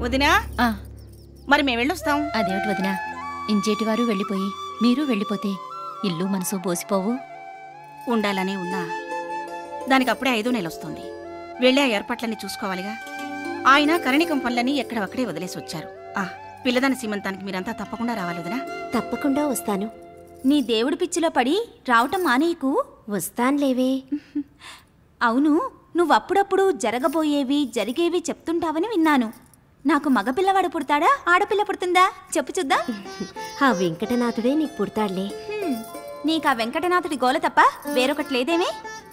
వదినా ఆ, మరి మేము వెళ్ళొస్తాం అదేమిటి వదినా ఇంచేటివారు వెళ్ళిపోయి మీరు వెళ్ళిపోతే ఇల్లు మనసు బోసిపోవు ఉండాలనే ఉన్నా దానికి అప్పుడే ఐదో నెల వస్తుంది వెళ్ళి ఆ ఏర్పాట్లన్నీ చూసుకోవాలిగా ఆయన కరణికం పనులని ఎక్కడవక్కడే వదిలేసి వచ్చారు ఆ పిల్లదాని సీమంతానికి మీరంతా తప్పకుండా రావాలి వదినా తప్పకుండా వస్తాను నీ దేవుడి పిచ్చిలో పడి రావటం మానేయకు వస్తాన్లేవే అవును నువ్వప్పుడప్పుడు జరగబోయేవి జరిగేవి చెప్తుంటావని విన్నాను నాకు మగపిల్లవాడు పుడతాడా ఆడపిల్ల పుడుతుందా చెప్పు చూద్దాం ఆ వెంకటనాథుడే నీకు పుడతాడులే హ్మ్, నీకు ఆ వెంకటనాథుడి గోల తప్ప వేరొకటి లేదేమే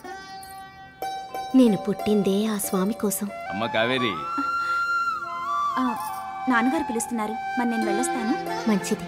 నేను పుట్టిందే ఆ స్వామి కోసం అమ్మ కావేరి ఆ, నాన్నగారు పిలుస్తున్నారు మరి నేను వెళ్ళొస్తాను మంచిది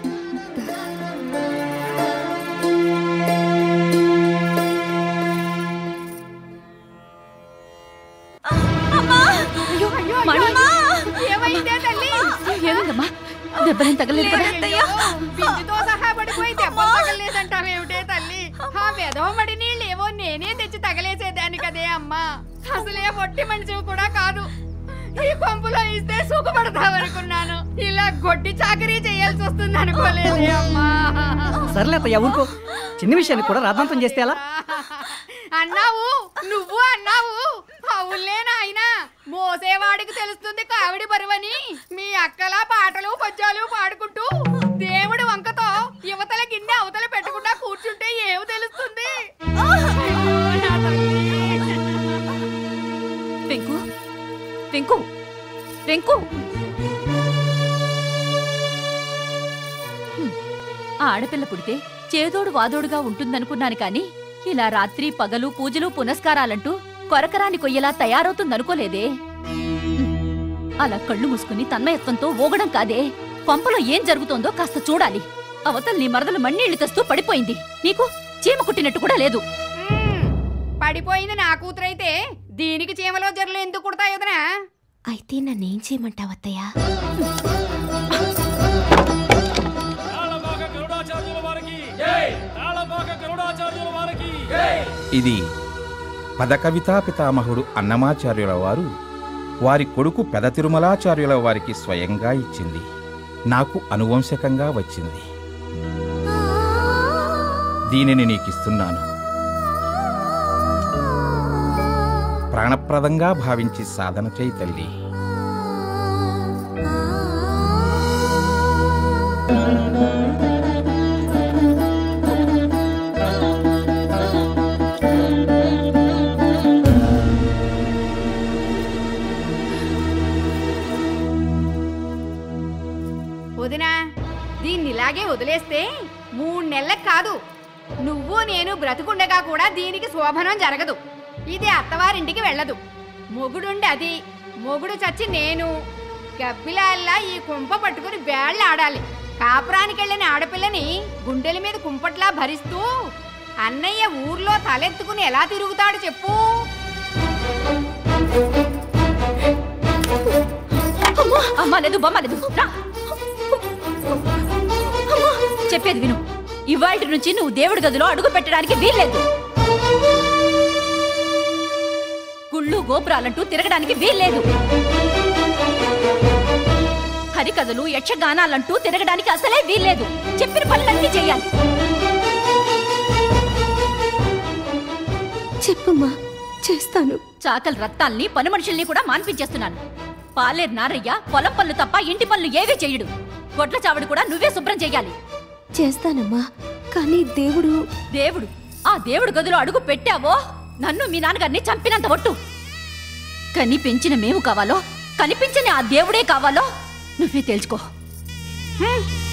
ఏమైందమ్మా దెబ్బలేం తగలేదు కదా బిందుతో సహా పడిపోయి దెబ్బలు తగలేదంటావేమిటే తల్లి ఆ వెధవమడి నీళ్ళు ఏవో నేనే తెచ్చి తగలేసేదాన్ని కదే అమ్మా అసలే పొట్టి మనిషి కూడా కాదు ఈ కొంపులో ఇస్తే సుఖపడతావనుకున్నాను ఇలా గొడ్డి చాకరీ చేయాల్సి వస్తుంది అనుకోలేదే అమ్మా సర్లే అత్తయ్య ఊరుకో చిన్న విషయాన్ని కూడా రాద్ధాంతం చేస్తే ఎలా అన్నావు నువ్వు అన్నావు అవునులే నాయన మోసేవాడికి తెలుస్తుంది కావిడి బరువని మీ అక్కలా పాటలు పద్యాలు పాడుకుంటూ దేవుడి వంకతో యువతల గిన్నె అవతల పెట్టకుండా కూర్చుంటే ఏమి తెలుస్తుంది నా తల్లి. వెంకు వెంకు వెంకు హ్మ్. ఆ ఆడపిల్ల పుడితే చేదోడు వాదోడుగా ఉంటుందనుకున్నాను కాని ఇలా రాత్రి పగలు పూజలు పునస్కారాలంటూ కొరకరాని కొయ్యలా తయారవుతుందనుకోలేదే హ్మ్. అలా కళ్ళు మూసుకుని తన్మయత్వంతో ఊగడం కాదే పంపలో ఏం జరుగుతోందో కాస్త చూడాలి అవతల నీ మరదలు మಣ್ಣీళ్లు తెస్తూ పడిపోయింది నీకు చీమ కుట్టినట్టు కూడా లేదు మ్మ్. పడిపోయింది నా కూతురైతే దీనికి చీమలో జర్లు ఎందుకు కుడతాయోదనా అయితే నన్నేం చేయమంటావత్తయ్యా ఇది పదకవితా పితామహుడు అన్నమాచార్యుల వారు వారి కొడుకు పెద తిరుమలాచార్యుల వారికి స్వయంగా ఇచ్చింది నాకు అనువంశకంగా వచ్చింది దీనిని నీకిస్తున్నాను ప్రాణప్రదంగా భావించి సాధన చేయి తల్లి వదినా దీన్ని ఇలాగే వదిలేస్తే మూడు నెలలకు కాదు నువ్వు నేను బ్రతుకుండగా కూడా దీనికి శోభనం జరగదు ఇది అత్తవారింటికి వెళ్ళదు మొగుడుండి అది మొగుడు చచ్చి నేను గబ్బిలాల్లా ఈ కుంప పట్టుకుని వేళ్ళు ఆడాలి కాపురానికి వెళ్ళిన ఆడపిల్లని గుండెల మీద కుంపట్లా భరిస్తూ అన్నయ్య ఊర్లో తలెత్తుకుని ఎలా తిరుగుతాడు చెప్పు అమ్మా లేదు బొమ్మ లేదు రా చెప్పేది విను ఇవాటి నుంచి నువ్వు దేవుడి గదిలో అడుగు పెట్టడానికి వీల్లేదు గుళ్ళు గోపురాలంటూ తిరగడానికి వీల్లేదు హరికథలు యక్షగానాలంటూ తిరగడానికి అసలే వీల్లేదు చెప్పిన పనులన్నీ చెయ్యాలి చెప్పమ్మా చేస్తాను చాకలి రక్తాల్ని పని మనుషుల్ని కూడా మాన్పించేస్తున్నాను పాలేరు నారయ్య పొలం పనులు తప్ప ఇంటి పనులు ఏవీ చెయ్యడు గొడ్ల చావడి కూడా నువ్వే శుభ్రం చెయ్యాలి చేస్తానమ్మా కానీ దేవుడు దేవుడు ఆ దేవుడు గదిలో అడుగు పెట్టావో నన్ను మీ నాన్నగారిని చంపినంత ఒట్టు కని పెంచిన మేము కావాలో కనిపించని ఆ దేవుడే కావాలో నువ్వే తెలుసుకో హ్మ్.